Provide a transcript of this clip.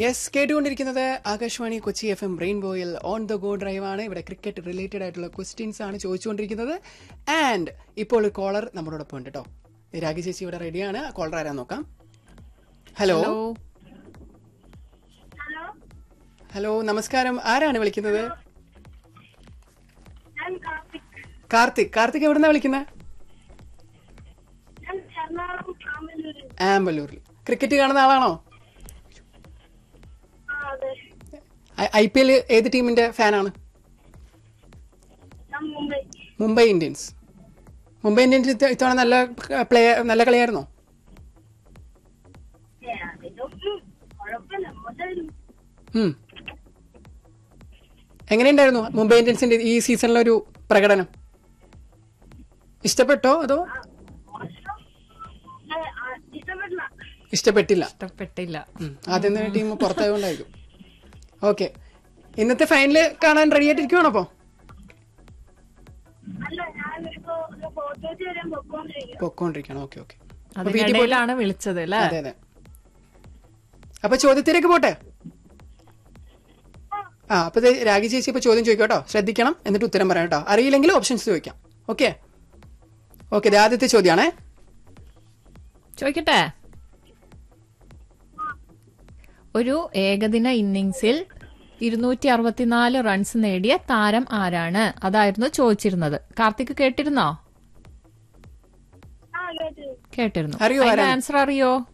Yes കേട്ടുകൊണ്ടിരിക്കുന്നത് Akashvani Kochi F M റെയിൻബോയിൽ on the go drive ആണ് ഇവിടെ ക്രിക്കറ്റ് റിലേറ്റഡ് ആയിട്ടുള്ള ക്വസ്റ്റ്യൻസ് ആണ് ചോദിച്ചുകൊണ്ടിരിക്കുന്നത് ആൻഡ് ഇപ്പോൾ ഒരു കോളർ നമ്മളോടൊപ്പം ഉണ്ട് കേട്ടോ രാഗി ചേച്ചി ഇവിടെ റെഡിയാണ് കോളർ ആരാ നോക്കാം ഹലോ ഹലോ ഹലോ ഹലോ നമസ്കാരം ആരാണ് വിളിക്കുന്നത് ഞാൻ കാർത്തിക് കാർത്തിക് കാർത്തിക് എവിടുന്നാ വിളിക്കുന്നത് ഞാൻ എറണാകുളം കാമല്ലൂര് ആംബലൂരിൽ ക്രിക്കറ്റ് കാണുന്ന ആളാണോ ആ അതെ ഐ പി എൽ ഏത് ടീമിന്റെ ഫാനാണ് ഞാൻ മുംബൈ മുംബൈ ഇന്ത്യൻസ് മുംബൈ ഇന്ത്യൻസ് ഇത്ത- ഇത്തവണ നല്ല പ്ലെയർ നല്ല കളിയായിരുന്നോ ഏ, അതിലൊന്നും കുഴപ്പമില്ല മോശമായിരുന്നു ഉം. എങ്ങനെയുണ്ടായിരുന്നു മുംബൈ ഇന്ത്യൻസിന്റെ ഈ സീസണിലൊരു പ്രകടനം ഇഷ്ടപ്പെട്ടോ അതോ മോശം ഏ, ആ, ഇഷ്ടപ്പെട്ടില്ല ഇഷ്ടപ്പെട്ടില്ല ഇഷ്ടപ്പെട്ടില്ല ഉം. ആദ്യം തന്നെ ടീം പുറത്തായതുകൊണ്ടായിരിക്കും ഓക്കെ ഇന്നത്തെ ഫൈനല് കാണാൻ റെഡി ആയിട്ടിരിക്കുവാണോ അപ്പോ അല്ല ഞാൻ ഇപ്പോ ഫോട്ടോസ് വരാൻ പൊക്കോണ്ടിരിക്കും പൊക്കോണ്ടിരിക്കണം ഓക്കെ ഓക്കെ അതിനിടയിലാണ് വിളിച്ചത് അല്ലേ അതെ അതെ അപ്പൊ ചോദ്യത്തിലേക്ക് പോട്ടെ ആ അപ്പൊ ദേ രാഗി ചേച്ചി ഇപ്പൊ ചോദ്യം ചോദിക്കാം കേട്ടോ ശ്രദ്ധിക്കണം എന്നിട്ട് ഉത്തരം പറയാം കേട്ടോ അറിയില്ലെങ്കിൽ ഓപ്ഷൻസ് ചോദിക്കാം ഓക്കെ ഓക്കെ ഇത് ആദ്യത്തെ ചോദ്യമാണേ ചോദിക്കട്ടെ ഒരു ഏകദിന ഇന്നിംഗ്സിൽ ഇരുന്നൂറ്റി അറുപത്തിനാല് റൺസ് നേടിയ താരം ആരാണ് അതായിരുന്നു ചോദിച്ചിരുന്നത് കാർത്തിക് കേട്ടിരുന്നോ ആ കേട്ടു കേട്ടിരുന്നു അറിയോ ആരാണ്? ആൻസർ അറിയോ